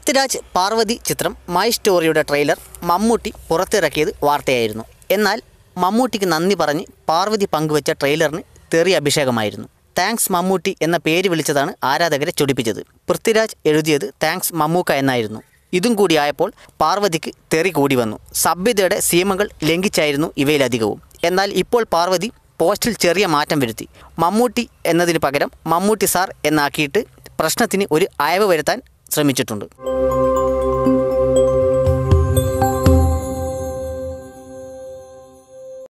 പൃഥ്വിരാജ് പാർവതി ചിത്രം my സ്റ്റോറിയുടെ trailer Mammootty പുറത്തിറക്കിയത് വാർത്തയായിരുന്നു എന്നാൽ മമ്മൂട്ടിക്ക് നന്ദി പറഞ്ഞ് പാർവതി പങ്കുവച്ച ട്രെയിലറിന് തെറി അഭിഷേകമായിരുന്നു താങ്ക്സ് മമ്മൂട്ടി എന്ന പേര് വിളിച്ചതാണ് ആരാധകരെ ചൊടിപ്പിച്ചത് പൃഥ്വിരാജ് എഴുതിയത് താങ്ക്സ് മമ്മൂക്ക എന്നായിരുന്നു ഇതും കൂടിയായപ്പോൾ പാർവതിക്ക് തെറി കൂടി വന്നു സഭ്യതയുടെ സീമകൾ ലംഘിച്ചായിരുന്നു ഇവയിലധികവും എന്നാൽ ഇപ്പോൾ പാർവതി പോസ്റ്റിൽ ചെറിയ മാറ്റം വരുത്തി മമ്മൂട്ടി എന്നതിന് പകരം മമ്മൂട്ടി സാർ എന്നാക്കിയിട്ട് പ്രശ്നത്തിന് ഒരു അയവ് വരുത്താൻ ശ്രമിച്ചിട്ടുണ്ട്